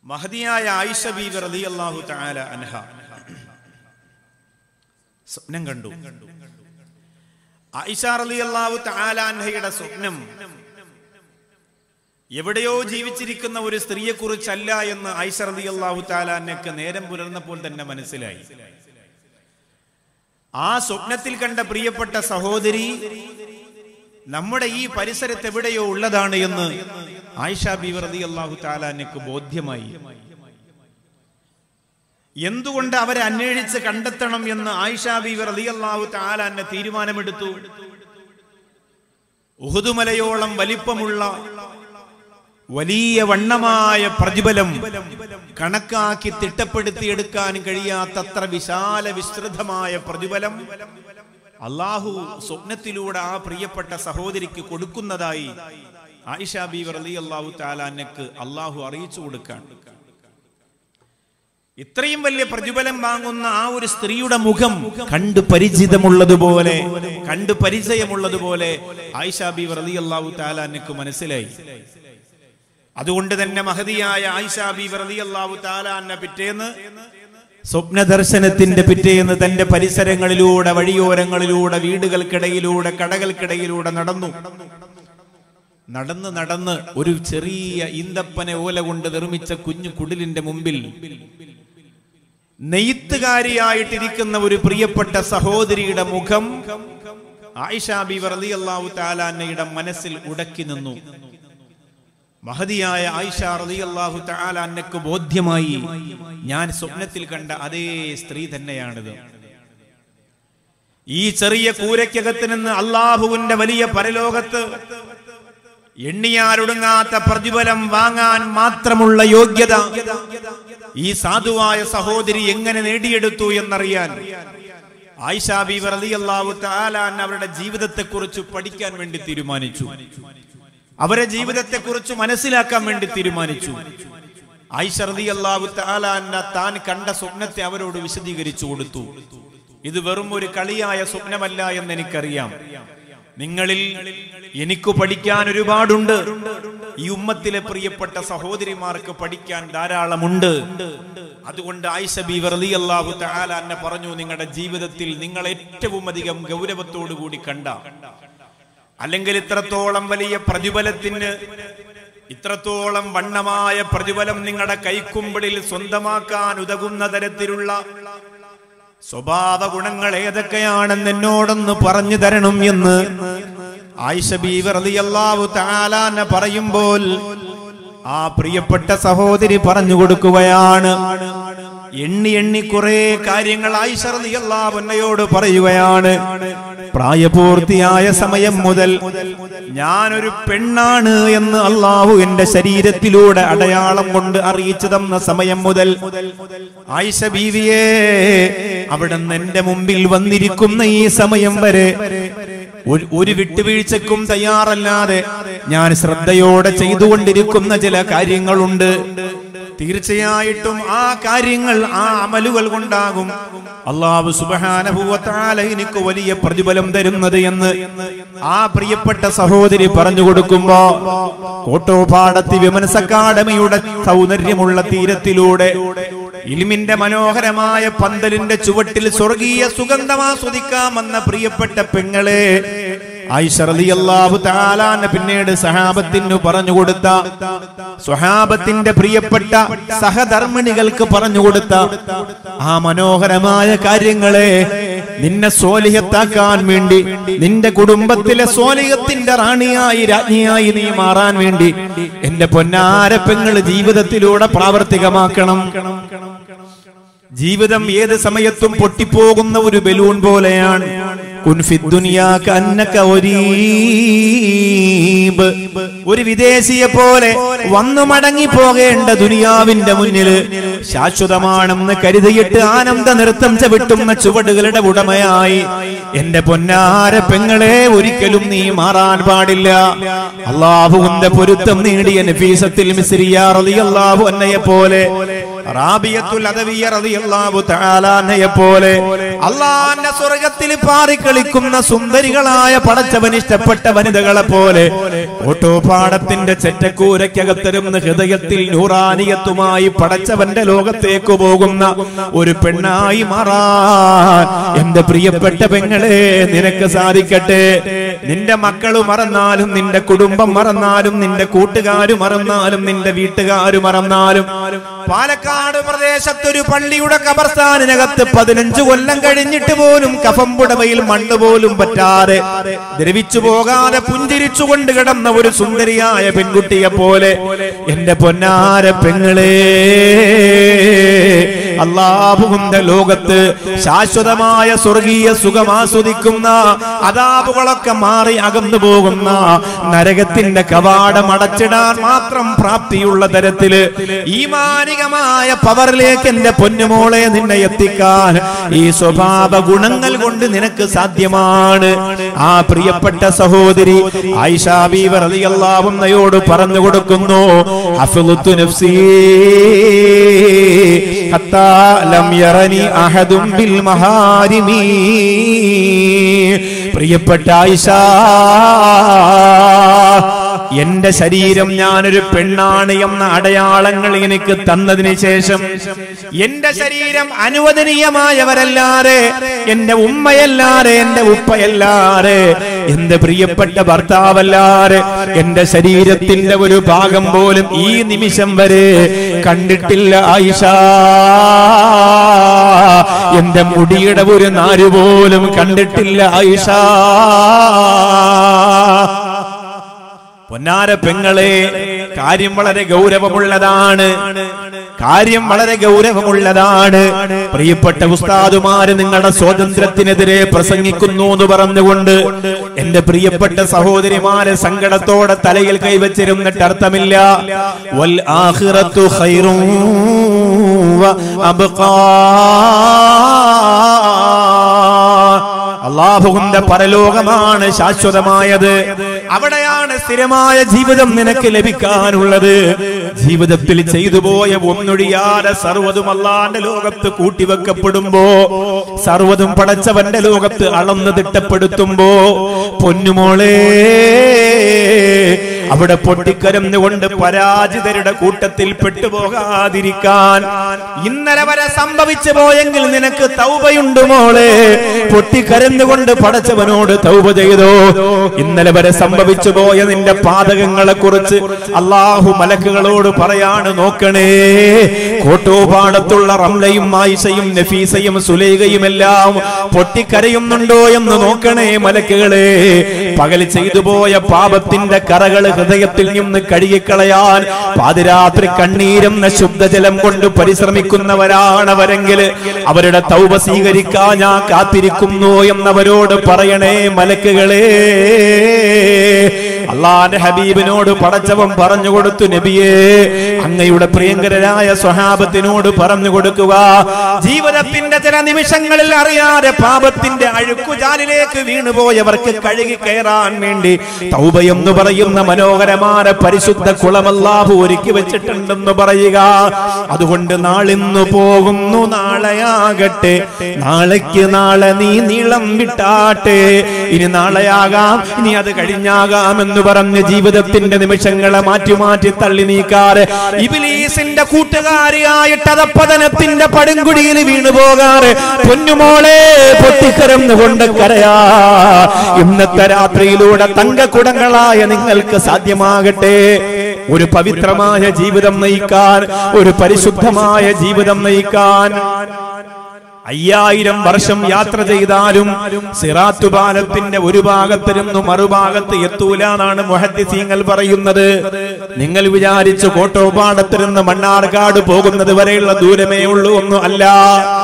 മഹതിയായ ആയിഷ ബീവി റളിയല്ലാഹു തആല അൻഹ സ്വപ്നം കണ്ടു ആയിഷ റളിയല്ലാഹു തആല അൻഹയുടെ സ്വപ്നം എവിടെയോ ജീവിച്ചിരിക്കുന്ന ഒരു സ്ത്രീയെ കുറിച്ചല്ല എന്ന് ആയിഷ റളിയല്ലാഹു തആല അന്നക്ക് നേരം പുലർന്നപ്പോൾ തന്നെ മനസ്സിലായി ആ സ്വപ്നത്തിൽ കണ്ട പ്രിയപ്പെട്ട സഹോദരി നമ്മുടെ ഈ പരിസരത്ത് എവിടെയോ ഉള്ളതാണ് എന്ന് ആയിഷ ബി റതി അള്ളാഹു താലാനക്ക് ബോധ്യമായി എന്തുകൊണ്ട് അവരെ അന്വേഷിച്ച് കണ്ടെത്തണം എന്ന് ആയിഷ ബി റതി അള്ളാഹു താലാന്നെ തീരുമാനമെടുത്തു ഉഹുദുമലയോളം വലിപ്പമുള്ള വലിയ വണ്ണമായ പ്രതിഫലം കണക്കാക്കി തിട്ടപ്പെടുത്തിയെടുക്കാൻ കഴിയാത്തത്ര വിശാല വിസ്തൃതമായ പ്രതിഫലം അള്ളാഹു സ്വപ്നത്തിലൂടെ ആ പ്രിയപ്പെട്ട സഹോദരിക്ക് കൊടുക്കുന്നതായി ആയിഷ ബീവർ അലി അള്ളാഹു താലാനക്ക് അള്ളാഹു അറിയിച്ചു കൊടുക്കാൻ ഇത്രയും വലിയ പ്രതിഫലം വാങ്ങുന്ന ആ ഒരു സ്ത്രീയുടെ മുഖം കണ്ടു പരിചിതമുള്ളതുപോലെ കണ്ടു പരിചയമുള്ളതുപോലെ ആയിഷ ബീവർ അലി അള്ളാഹു താലാനക്ക് മനസ്സിലായി അതുകൊണ്ട് തന്നെ മഹതിയായ ആയിഷ ബീവർ അലി അള്ളാഹു താലാന്ന പിറ്റേന്ന് സ്വപ്ന ദർശനത്തിന്റെ പിറ്റേന്ന് തന്റെ പരിസരങ്ങളിലൂടെ വഴിയോരങ്ങളിലൂടെ വീടുകൾക്കിടയിലൂടെ കടകൾക്കിടയിലൂടെ നടന്നു നടന്ന് നടന്ന് ഒരു ചെറിയ ഈന്തപ്പന ഓല കൊണ്ട് നിർമ്മിച്ച കുഞ്ഞു കുടിലിന്റെ മുമ്പിൽ നെയ്ത്തുകാരിയായിട്ടിരിക്കുന്ന ഒരു പ്രിയപ്പെട്ട സഹോദരിയുടെ മുഖം ആയിഷ ബി റളിയല്ലാഹു താലാന്നയുടെ മനസ്സിൽ ഉടക്കി നിന്നു മഹതിയായ ആയിഷ റളിയല്ലാഹു തആല അന്നക്ക് ബോധ്യമായി ഞാൻ സ്വപ്നത്തിൽ കണ്ട അതേ സ്ത്രീ തന്നെയാണിത് ഈ ചെറിയ കൂരയ്ക്കകത്ത് നിന്ന് അള്ളാഹുവിന്റെ വലിയ പരലോകത്ത് എണ്ണിയാലൊടുങ്ങാത്ത പ്രതിഫലം വാങ്ങാൻ മാത്രമുള്ള യോഗ്യത ഈ സാധുവായ സഹോദരി എങ്ങനെ നേടിയെടുത്തു എന്നറിയാൻ ആയിഷ ബീവി റളിയല്ലാഹു തആല അവരുടെ ജീവിതത്തെക്കുറിച്ച് പഠിക്കാൻ വേണ്ടി തീരുമാനിച്ചു അവരെ ജീവിതത്തെക്കുറിച്ച് മനസ്സിലാക്കാൻ വേണ്ടി തീരുമാനിച്ചു ഐഷർദി അള്ളാഹു താലാന്ന താൻ കണ്ട സ്വപ്നത്തെ അവരോട് വിശദീകരിച്ചു കൊടുത്തു ഇത് വെറും ഒരു കളിയായ സ്വപ്നമല്ല എന്ന് എനിക്കറിയാം നിങ്ങളിൽ എനിക്ക് പഠിക്കാൻ ഒരുപാടുണ്ട് ഈ ഉമ്മത്തിലെ പ്രിയപ്പെട്ട സഹോദരിമാർക്ക് പഠിക്കാൻ ധാരാളമുണ്ട് അതുകൊണ്ട് ആയിഷ ബി വെറുതി അള്ളാഹു താലാന്നെ പറഞ്ഞു നിങ്ങളുടെ ജീവിതത്തിൽ നിങ്ങൾ ഏറ്റവും അധികം ഗൗരവത്തോടു കൂടി കണ്ട അല്ലെങ്കിൽ ഇത്രത്തോളം വലിയ പ്രതിഫലത്തിന് ഇത്രത്തോളം വണ്ണമായ പ്രതിഫലം നിങ്ങളുടെ കൈക്കുമ്പിളിൽ സ്വന്തമാക്കാൻ ഉതകുന്ന തരത്തിലുള്ള സ്വഭാവ ഗുണങ്ങൾ ഏതൊക്കെയാണെന്ന് എന്നോടൊന്ന് പറഞ്ഞു തരണം എന്ന് ആയിഷ ബീവറിയാവു താലാന പറയുമ്പോൾ ആ പ്രിയപ്പെട്ട സഹോദരി പറഞ്ഞു കൊടുക്കുകയാണ് എണ്ണി എണ്ണി കുറെ കാര്യങ്ങൾ ആയിഷറിയാവുന്നയോട് പറയുകയാണ് പ്രായപൂർത്തിയായ സമയം മുതൽ ഞാനൊരു പെണ്ണാണ് എന്ന് അള്ളാഹു എന്റെ ശരീരത്തിലൂടെ അടയാളം കൊണ്ട് അറിയിച്ചു തന്ന സമയം മുതൽ ആയിഷ ബീവിയെ അവിടെ നിന്ന് എന്റെ മുമ്പിൽ വന്നിരിക്കുന്ന ഈ സമയം വരെ ഒരു ഒരു വിട്ടുവീഴ്ചക്കും തയ്യാറല്ലാതെ ഞാൻ ശ്രദ്ധയോടെ ചെയ്തുകൊണ്ടിരിക്കുന്ന ചില കാര്യങ്ങളുണ്ട് തീർച്ചയായിട്ടും ആ കാര്യങ്ങൾ ആ അമലുകൾ കൊണ്ടാകും അള്ളാഹു സുബാനഭൂവത്താല എനിക്ക് വലിയ പ്രതിഫലം തരുന്നത് എന്ന് ആ പ്രിയപ്പെട്ട സഹോദരി പറഞ്ഞു കൊടുക്കുമ്പോ കോട്ടോപാടത്തി വിമൻസ് അക്കാദമിയുടെ സൗന്ദര്യമുള്ള തീരത്തിലൂടെ ഇൽമിന്റെ മനോഹരമായ പന്തലിന്റെ ചുവട്ടിൽ സ്വർഗീയ സുഗന്ധമാസ്വദിക്കാമെന്ന പ്രിയപ്പെട്ട പെങ്ങളെ ഐശ്വറിയാഹു താലാന്ന് പിന്നീട് സഹാബത്തിന് പറഞ്ഞു കൊടുത്ത സ്വഹാബത്തിന്റെ പ്രിയപ്പെട്ട സഹധർമ്മിണികൾക്ക് പറഞ്ഞു കൊടുത്ത ആ മനോഹരമായ കാര്യങ്ങളെ നിന്നെ സോലിഹത്താക്കാൻ വേണ്ടി നിന്റെ കുടുംബത്തിലെ സോലിഹത്തിന്റെ റാണിയായി രാജ്ഞിയായി നീ മാറാൻ വേണ്ടി എന്റെ പൊന്നാരപ്പെങ്ങൾ ജീവിതത്തിലൂടെ പ്രാവർത്തികമാക്കണം ജീവിതം ഏത് സമയത്തും പൊട്ടിപ്പോകുന്ന ഒരു ബലൂൺ പോലെയാണ് ഒരു വിദേശിയെ പോലെ വന്നു മടങ്ങി പോകേണ്ട ദുനിയാവിന്റെ മുന്നില് ശാശ്വതമാണെന്ന് കരുതിയിട്ട് ആനന്ദ നൃത്തം ചവിട്ടുന്ന ചുവടുകളുടെ ഉടമയായി എന്റെ പൊന്നാര പെങ്ങളെ ഒരിക്കലും നീ മാറാൻ പാടില്ല അള്ളാഹുവിന്റെ പൊരുത്തം നേടിയ നഫീസത്തിൽ മിസ്രിയാ റളിയല്ലാഹു അന്നയെ പോലെ റാബിയത്തുൽ അദവിയ റളിയല്ലാഹു തആലാനയെ പോലെ അള്ളാന്റെ സ്വർഗത്തിൽ പാറിക്കളിക്കുന്ന സുന്ദരികളായ പടച്ചവൻ ഇഷ്ടപ്പെട്ട വനിതകളെ പോലെ ഓട്ടോപാടത്തിന്റെ ചെറ്റക്കൂരയ്ക്കകത്തിരുന്ന് ഹൃദയത്തിൽ നൂറാനിയത്തുമായി പടച്ചവന്റെ ലോകത്തേക്ക് പോകുന്ന ഒരു പെണ്ണായി മാറാൻ എന്റെ പ്രിയപ്പെട്ട പെങ്ങളെ നിനക്ക് സാധിക്കട്ടെ നിന്റെ മക്കള് മറന്നാലും നിന്റെ കുടുംബം മറന്നാലും നിന്റെ കൂട്ടുകാര് മറന്നാലും നിന്റെ വീട്ടുകാര് മറന്നാലും പാലക്കാട് പ്രദേശത്തൊരു പള്ളിയുടെ കബർസ്ഥാനിനകത്ത് പതിനഞ്ച് കൊല്ലം കഴിഞ്ഞിട്ട് പോലും കഫംപുടവയിൽ മണ്ണ് പോലും പറ്റാതെ ദ്രവിച്ചു പോകാതെ പുഞ്ചിരിച്ചുകൊണ്ട് കിടന്ന ഒരു സുന്ദരിയായ പെൺകുട്ടിയെ പോലെ എന്റെ പൊന്നാര പെങ്ങളെ അള്ളാഹുവിന്റെ ലോകത്ത് ശാശ്വതമായ സ്വർഗീയ സുഖം ആസ്വദിക്കുന്ന അതാപുകളൊക്കെ മാറി അകന്നു പോകുന്ന നരകത്തിന്റെ കവാടം അടച്ചിടാൻ മാത്രം പ്രാപ്തിയുള്ള തരത്തില് ഈമാനികമായ പവറിലേക്ക് എന്റെ പൊന്നുമോളെ നിന്നെ എത്തിക്കാൻ ഈ സ്വഭാവ ഗുണങ്ങൾ കൊണ്ട് നിനക്ക് സാധ്യമാണ് ആ പ്രിയപ്പെട്ട സഹോദരി ആയിഷാബീവർ അലിയല്ലാവുന്നയോട് പറഞ്ഞു കൊടുക്കുന്നു ഹഫിളുത്തു നഫ്സീ ഹത്താ ലം യറനി അഹദും ബിൽ മഹാരിമീ പ്രിയപ്പെട്ട ആയിഷ എന്റെ ശരീരം ഞാനൊരു പെണ്ണാണ് എന്ന അടയാളങ്ങൾ എനിക്ക് തന്നതിന് ശേഷം എന്റെ ശരീരം അനുവദനീയമായവരല്ലാതെ എന്റെ ഉമ്മയല്ലാതെ എന്റെ ഉപ്പയല്ലാതെ എന്റെ പ്രിയപ്പെട്ട ഭർത്താവല്ലാതെ എന്റെ ശരീരത്തിന്റെ ഒരു ഭാഗം പോലും ഈ നിമിഷം വരെ കണ്ടിട്ടില്ല ആയിഷ എന്റെ മുടിയുടെ ഒരു നാര് പോലും കണ്ടിട്ടില്ല ആയിഷ പൊന്നാര പെങ്ങളെ കാര്യം വളരെ ഗൗരവമുള്ളതാണ് കാര്യം വളരെ ഗൗരവമുള്ളതാണ് പ്രിയപ്പെട്ട ഉസ്താദുമാര് നിങ്ങളുടെ സ്വാതന്ത്ര്യത്തിനെതിരെ പ്രസംഗിക്കുന്നു എന്ന് പറഞ്ഞുകൊണ്ട് എന്റെ പ്രിയപ്പെട്ട സഹോദരിമാര് സങ്കടത്തോടെ തലയിൽ കൈവച്ചിരുന്നിട്ട് അർത്ഥമില്ല വൽ ആഖിറത്തു ഖൈറും വ അബ്ഖാ അള്ളാഹുവിന്റെ പരലോകമാണ് ശാശ്വതമായത് അവിടെയാണ് സ്ഥിരമായ ജീവിതം നിനക്ക് ലഭിക്കാനുള്ളത് ജീവിതത്തിൽ ചെയ്തു പോയ ഒന്നൊഴിയാതെ സർവ്വതും അള്ളാന്റെ ലോകത്ത് കൂട്ടിവെക്കപ്പെടുമ്പോ സർവ്വതും പടച്ചവന്റെ ലോകത്ത് അളന്ന് തിട്ടപ്പെടുത്തുമ്പോ പൊന്നുമോളേ അവിടെ പൊട്ടിക്കരഞ്ഞുകൊണ്ട് പരാജിതരുടെ കൂട്ടത്തിൽ പെട്ടുപോകാതിരിക്കാൻ ഇന്നലെ വരെ സംഭവിച്ചു പോയെങ്കിൽ നിനക്ക് തൗബയുണ്ട് മോളെ പൊട്ടിക്കരഞ്ഞുകൊണ്ട് പടച്ചവനോട് തൗബ ചെയ്തോ ഇന്നലെ വരെ സംഭവിച്ചു പോയ നിന്റെ പാതകങ്ങളെ കുറിച്ച് അള്ളാഹു മലക്കുകളോട് പറയാണ് നോക്കണേ കോട്ടോപാടത്തുള്ള റംലയും ആയിഷയും നഫീസയും സുലൈകയും എല്ലാം പൊട്ടിക്കരയുന്നുണ്ടോ എന്ന് നോക്കണേ മലക്കുകളെ പകൽ ചെയ്തു പോയ പാപത്തിന്റെ കറകൾ ഹൃദയത്തിൽ നിന്ന് കഴുകിക്കളയാൻ പാതിരാത്രി കണ്ണീരെന്ന ശുദ്ധജലം കൊണ്ട് പരിശ്രമിക്കുന്നവരാണവരെങ്കിൽ അവരുടെ തൗബ സ്വീകരിക്കാൻ ഞാൻ കാത്തിരിക്കുന്നു എന്നവരോട് പറയണേ മലക്കുകളെ അള്ളാന്റെ ഹബീബിനോട് പടച്ചവൻ പറഞ്ഞു കൊടുത്തു നബിയേ അങ്ങയുടെ പ്രിയങ്കരരായ സ്വഹാബത്തിനോട് പറഞ്ഞു കൊടുക്കുക ജീവിതത്തിന്റെ ചില നിമിഷങ്ങളിൽ അറിയാതെ പാപത്തിന്റെ അഴുക്കുചാലിലേക്ക് വീണുപോയവർക്ക് കഴുകി കയറാൻ വേണ്ടി തൗബ എന്ന് പറയുന്ന മനോഹരമായ പരിശുദ്ധ കുളമല്ലാഹു ഒരുക്കി വെച്ചിട്ടുണ്ടെന്ന് പറയുക അതുകൊണ്ട് നാളിന്ന് പോകുന്നു നാളെയാകട്ടെ നാളേക്ക് നാളെ നീ നീളം വിട്ടാട്ടെ ഇനി നാളെയാകാം ഇനി അത് കഴിഞ്ഞാകാം എന്ന് പറഞ്ഞ് ജീവിതത്തിന്റെ നിമിഷങ്ങളെ മാറ്റി മാറ്റി തള്ളി നീക്കാറ് ഇബിലീസിന്റെ കൂട്ടുകാരിയായിട്ട് അതപ്പതനത്തിന്റെ പടുങ്കുടിയിൽ വീണു പോകാറ് പൊന്നുമോളെ പൊട്ടിക്കരന്ന് കൊണ്ട് കരയാ ഇന്നത്തെ രാത്രിയിലൂടെ തങ്കക്കുടങ്ങളായ നിങ്ങൾക്ക് സാധ്യമാകട്ടെ ഒരു പവിത്രമായ ജീവിതം നയിക്കാൻ ഒരു പരിശുദ്ധമായ ജീവിതം നയിക്കാൻ അയ്യായിരം വർഷം യാത്ര ചെയ്താലും സിറാത്തു പാലത്തിന്റെ ഒരു ഭാഗത്തിരുന്നു മറുഭാഗത്ത് എത്തൂല എന്നാണ് മുഹദ്ദിസീങ്ങൾ പറയുന്നത് നിങ്ങൾ വിചാരിച്ചു കോട്ടോപാടത്തിരുന്ന് മണ്ണാർക്കാട് പോകുന്നത് വരെയുള്ള ദൂരമേ ഉള്ളൂ ഒന്നും അല്ല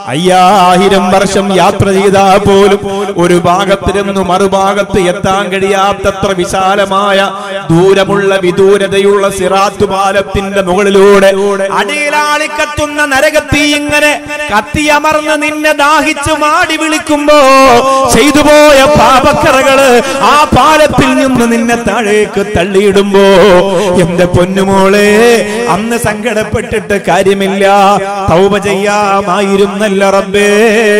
അയ്യായിരം വർഷം യാത്ര ചെയ്താൽ പോലും ഒരു ഭാഗത്ത് നിന്ന് മറുഭാഗത്ത് എത്താൻ കഴിയാത്തത്ര വിശാലമായ ദൂരമുള്ള വിദൂരതയുള്ള സിറാത്തു പാലത്തിന്റെ മുകളിലൂടെ അടിയിലാളി കത്തുന്ന നരകത്തി ഇങ്ങനെ കത്തിയമർന്ന് നിന്നെ ദാഹിച്ചു മാടി വിളിക്കുമ്പോ ചെയ്തു പോയ പാപക്കറകള് ആ പാലത്തിൽ നിന്ന് നിന്നെ താഴേക്ക് തള്ളിയിടുമ്പോ എന്റെ പൊന്നുമോളെ അന്ന് സങ്കടപ്പെട്ടിട്ട് കാര്യമില്ല തൗബ ചെയ്യാമായിരുന്നല്ല റബ്ബേ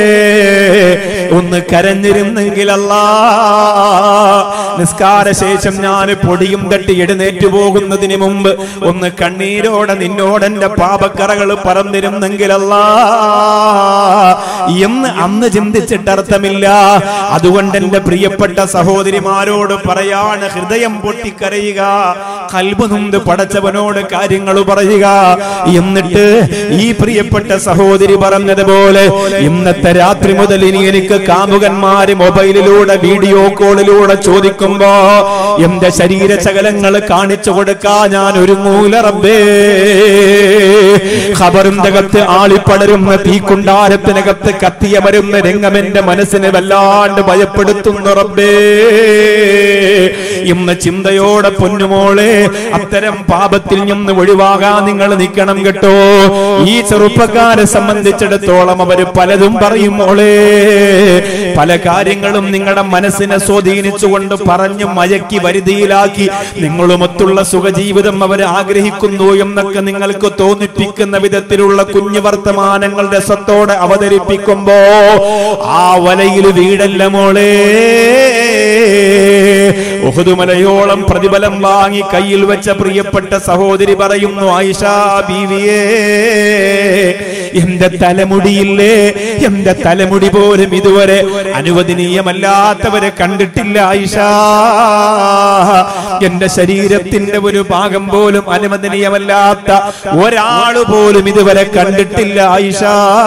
ഒന്ന് കരഞ്ഞിരുന്നെങ്കിലല്ല നിസ്കാര ശേഷം ഞാൻ പൊടിയും തട്ടി എഴുന്നേറ്റ് പോകുന്നതിന് മുമ്പ് ഒന്ന് കണ്ണീരോടെ നിന്നോടെന്റെ പാപക്കറകൾ പറന്നിരുന്നെങ്കിലല്ല എന്ന് അന്ന് ചിന്തിച്ചിട്ട് അർത്ഥമില്ല അതുകൊണ്ട് എന്റെ പ്രിയപ്പെട്ട സഹോദരിമാരോട് പറയാണ് ഹൃദയം പൊട്ടിക്കരയുക കൽബ് നൊന്ത് പടച്ചവനോട് കാര്യങ്ങൾ പറയുക എന്നിട്ട് ഈ പ്രിയപ്പെട്ട സഹോദരി പറഞ്ഞതുപോലെ ഇന്നത്തെ രാത്രി മുതൽ ഇനി എനിക്ക് കാമുകന്മാര് മൊബൈലിലൂടെ വീഡിയോ കോളിലൂടെ ചോദിക്കുമ്പോ എന്റെ ശരീര ശകലങ്ങൾ കാണിച്ചു കൊടുക്കാൻ ഞാൻ ഒരുങ്ങൂല റബ്ബേ ഖബറിന്റെ അകത്ത് ആളിപ്പടരുന്ന തീക്കുണ്ടാരത്തിനകത്ത് കത്തിയമരുന്ന രംഗം എന്റെ മനസ്സിനെ വല്ലാണ്ട് ഭയപ്പെടുത്തുന്നു റബ്ബേ ഇന്ന് ചിന്തയോടെ പൊന്നുമോളെ അത്തരം പാപത്തിൽ നിന്ന് ഒഴിവാകാൻ നിങ്ങൾ നിൽക്കണം കേട്ടോ ഈ ചെറുപ്പക്കാരെ സംബന്ധിച്ചിടത്തോളം അവര് പലതും പറയും മോളെ പല കാര്യങ്ങളും നിങ്ങളുടെ മനസ്സിനെ സ്വാധീനിച്ചുകൊണ്ട് പറഞ്ഞു മയക്കി വരുതിയിലാക്കി നിങ്ങളുമൊത്തുള്ള സുഖജീവിതം അവർ ആഗ്രഹിക്കുന്നു എന്നൊക്കെ നിങ്ങൾക്ക് തോന്നിപ്പിക്കുന്ന വിധത്തിലുള്ള കുഞ്ഞു വർത്തമാനങ്ങൾ രസത്തോടെ അവതരിപ്പിക്കുമ്പോ ആ വലയിൽ വീടല്ല മോളെ ഉഹുദുമലയോളം പ്രതിഫലം വാങ്ങി കയ്യിൽ വെച്ച പ്രിയപ്പെട്ട സഹോദരി പറയുന്നു ആയിഷ ബീവിയേ എന്റെ തലമുടിയില്ലേ എന്റെ തലമുടി പോലും ഇതുവരെ അനുവദനീയമല്ലാത്തവരെ കണ്ടിട്ടില്ല ആയിഷ എന്റെ ശരീരത്തിന്റെ ഒരു ഭാഗം പോലും അനുവദനീയമല്ലാത്ത ഒരാള് പോലും ഇതുവരെ കണ്ടിട്ടില്ല ആയിഷ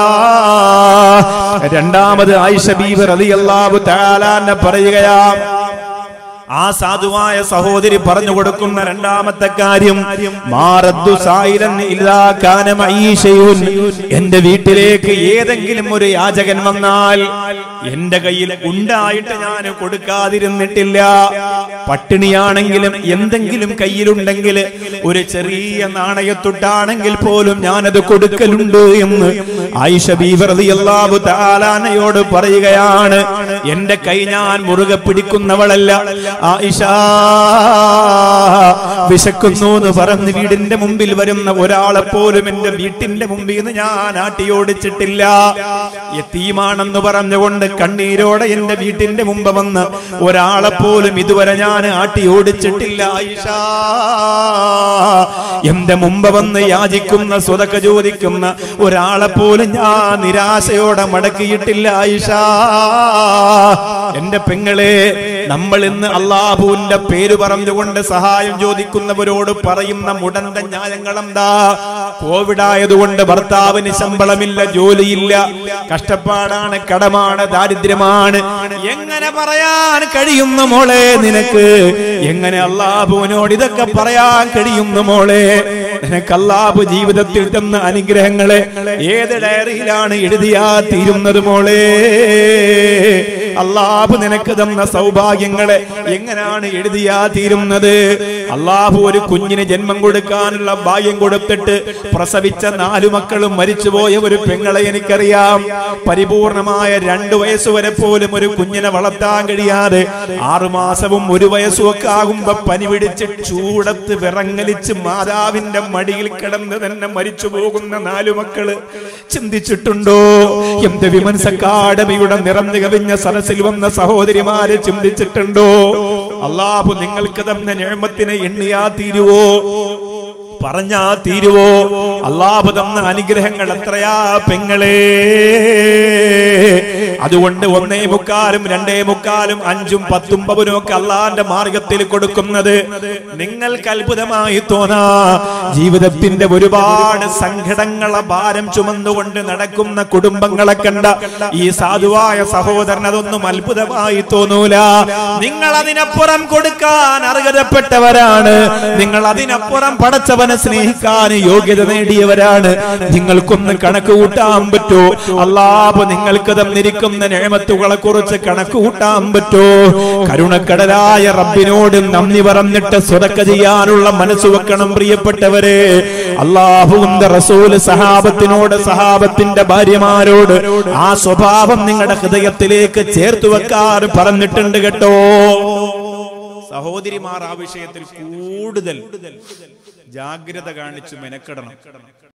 രണ്ടാമത് ആയിഷ ബീവർ റളിയല്ലാഹു തആല പറയുകയാ ആ സാധുവായ സഹോദരി പറഞ്ഞു കൊടുക്കുന്ന രണ്ടാമത്തെ കാര്യം മാറദ്ദു സായിലൻ ഇല്ലാ കാന മഈശയുൻ എന്റെ വീട്ടിലേക്ക് ഏതെങ്കിലും ഒരു യാചകൻ വന്നാൽ എന്റെ കയ്യിൽ ഉണ്ടായിട്ട് ഞാൻ കൊടുക്കാതിരുന്നിട്ടില്ല പട്ടിണിയാണെങ്കിലും എന്തെങ്കിലും കയ്യിലുണ്ടെങ്കിൽ ഒരു ചെറിയ നാണയത്തുട്ടാണെങ്കിൽ പോലും ഞാനത് കൊടുക്കലുണ്ട് എന്ന് ആയിഷ ബീവറതിയല്ലാവു താലാനയോട് പറയുകയാണ് എന്റെ കൈ ഞാൻ മുറുകെ പിടിക്കുന്നവളല്ല ആയിഷ വിശക്കുന്നു എന്ന് പറഞ്ഞ് വീടിന്റെ മുമ്പിൽ വരുന്ന ഒരാളെ പോലും എന്റെ വീട്ടിന്റെ മുമ്പിൽ നിന്ന് ഞാൻ ആട്ടിയോടിച്ചിട്ടില്ല എത്തീമാണെന്ന് പറഞ്ഞുകൊണ്ട് കണ്ണീരോടെ എന്റെ വീട്ടിന്റെ മുമ്പ് വന്ന് ഒരാളെ പോലും ഇതുവരെ ഞാൻ ആട്ടി ഓടിച്ചിട്ടില്ല ആയിഷ എന്റെ മുമ്പ് വന്ന് യാചിക്കുന്ന സ്വതക്ക ചോദിക്കുന്ന ഒരാളെ പോലും ഞാൻ നിരാശയോടെ മടക്കിയിട്ടില്ല ആയിഷ എന്റെ പെങ്ങളെ നമ്മൾ ഇന്ന് അള്ളാഹുവിന്റെ പേര് പറഞ്ഞുകൊണ്ട് സഹായം ചോദിക്കുന്നവരോട് പറയുന്ന മുടന്ത ന്യായങ്ങൾ എന്താ കോവിഡ് ആയതുകൊണ്ട് ഭർത്താവിന് ശമ്പളമില്ല ജോലിയില്ല കഷ്ടപ്പാടാണ് കടമാണ് ദാരിദ്ര്യമാണ് എങ്ങനെ പറയാൻ കഴിയുന്നു മോളെ നിനക്ക് എങ്ങനെ അള്ളാഹുവിനോട് ഇതൊക്കെ പറയാൻ കഴിയുന്നു മോളെ നിനക്ക് അള്ളാഹു ജീവിതത്തിൽ തന്ന അനുഗ്രഹങ്ങളെ ഏത് ഡയറിയിലാണ് എഴുതിയാ തീരുന്നത് മോളെ അള്ളാഹു നിനക്ക് തന്ന സൗഭാഗ്യങ്ങളെ എങ്ങനെയാണ് എഴുതിയാ തീരുന്നത് അള്ളാഹു ഒരു കുഞ്ഞിന് ജന്മം കൊടുക്കാനുള്ള ഭാഗ്യം കൊടുത്തിട്ട് പ്രസവിച്ച നാലു മക്കളും മരിച്ചുപോയ ഒരു പെങ്ങളെ എനിക്കറിയാം പരിപൂർണമായ രണ്ടു വയസ്സുവരെ പോലും ഒരു കുഞ്ഞിനെ വളർത്താൻ കഴിയാതെ ആറുമാസവും ഒരു വയസ്സും ഒക്കെ ആകുമ്പോ പനി പിടിച്ച് ചൂടത്ത് വിറങ്ങലിച്ച് മാതാവിന്റെ മടിയിൽ കിടന്ന് തന്നെ മരിച്ചു പോകുന്ന നാലു മക്കള് ചിന്തിച്ചിട്ടുണ്ടോ എന്ത് വിമൻസ് അക്കാഡമിയുടെ നിറം കവിഞ്ഞ സദസ്സിൽ വന്ന സഹോദരിമാരെ ചിന്തിച്ചിട്ടുണ്ടോ അള്ളാഹു നിങ്ങൾക്ക് തന്ന ഞഴമത്തിനെ എണ്ണിയാ തീരുവോ പറഞ്ഞാ തീരുവോ അള്ളാഹു തന്ന അനുഗ്രഹങ്ങൾ എത്രയാ പെങ്ങളെ അതുകൊണ്ട് ഒന്നേ മുക്കാലും രണ്ടേ മുക്കാലും അഞ്ചും പത്തും പവനും ഒക്കെ അള്ളാന്റെ മാർഗത്തിൽ കൊടുക്കുന്നത് നിങ്ങൾക്ക് അത്ഭുതമായി തോന്നാ ജീവിതത്തിന്റെ ഒരുപാട് സങ്കടങ്ങളെ ഭാരം ചുമന്നുകൊണ്ട് നടക്കുന്ന കുടുംബങ്ങളെ കണ്ട ഈ സാധുവായ സഹോദരൻ അതൊന്നും അത്ഭുതമായി തോന്നൂല നിങ്ങൾ അതിനപ്പുറം കൊടുക്കാൻ അർഹതപ്പെട്ടവരാണ് നിങ്ങൾ അതിനപ്പുറം പടച്ചവൻ അല്ലാത്തവനെ സ്നേഹിക്കാൻ യോഗ്യത നേടിയവരാണ് നിങ്ങൾക്കൊന്ന് കണക്ക് കൂട്ടാൻ പറ്റോ അല്ലാഹ് നിങ്ങൾക്ക് തന്നിരിക്കുന്ന നേമത്തുകളെ കുറിച്ച് കണക്ക് കൂട്ടാൻ പറ്റോ കരുണക്കടലായ റബ്ബിനോട് നന്ദി പറഞ്ഞിട്ട് സ്വതക്ക ചെയ്യാനുള്ള മനസ്സ് വെക്കണം പ്രിയപ്പെട്ടവരെ അള്ളാഹുവിന്റെ റസൂല് സഹാബത്തിനോട് സഹാബത്തിന്റെ ഭാര്യമാരോട് ആ സ്വഭാവം നിങ്ങളുടെ ഹൃദയത്തിലേക്ക് ചേർത്ത് വെക്കാൻ പറഞ്ഞിട്ടുണ്ട് കേട്ടോ സഹോദരിമാർ ആ വിഷയത്തിൽ കൂടുതൽ ജാഗ്രത കാണിച്ചു മെനക്കെടണം